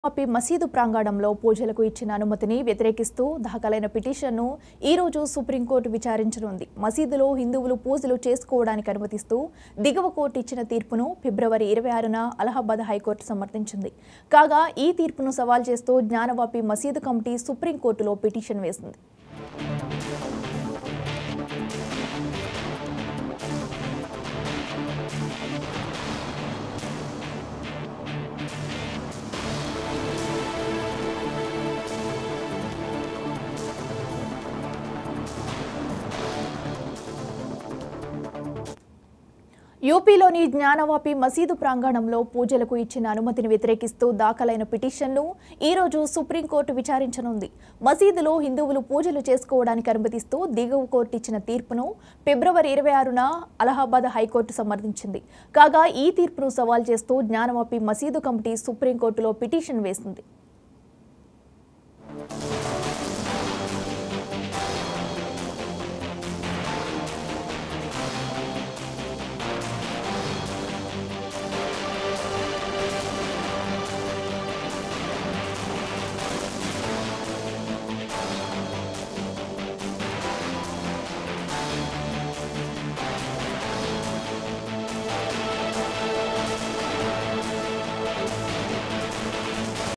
ఆపి మసీదు ప్రాంగణంలో పూజలకు ఇచ్చిన అనుమతిని వ్యతిరేకిస్తూ దాఖలైన పిటిషన్ను ఈ రోజు సుప్రీంకోర్టు విచారించనుంది మసీదులో హిందువులు పూజలు చేసుకోవడానికి అనుమతిస్తూ దిగువ కోర్టు ఇచ్చిన తీర్పును ఫిబ్రవరి ఇరవై ఆరున అలహాబాద్ హైకోర్టు సమర్థించింది కాగా ఈ తీర్పును సవాల్ చేస్తూ జ్ఞానవాపి మసీదు కమిటీ సుప్రీంకోర్టులో పిటిషన్ వేసింది యూపీలోని జ్ఞానవాపి మసీదు ప్రాంగణంలో పూజలకు ఇచ్చిన అనుమతిని వ్యతిరేకిస్తూ దాఖలైన పిటిషన్ను ఈ రోజు సుప్రీంకోర్టు విచారించనుంది మసీదులో హిందువులు పూజలు చేసుకోవడానికి అనుమతిస్తూ దిగువ కోర్టు ఇచ్చిన తీర్పును ఫిబ్రవరి ఇరవై ఆరున అలహాబాద్ హైకోర్టు సమర్థించింది కాగా ఈ తీర్పును సవాల్ చేస్తూ జ్ఞానవాపి మసీదు కమిటీ సుప్రీంకోర్టులో పిటిషన్ వేసింది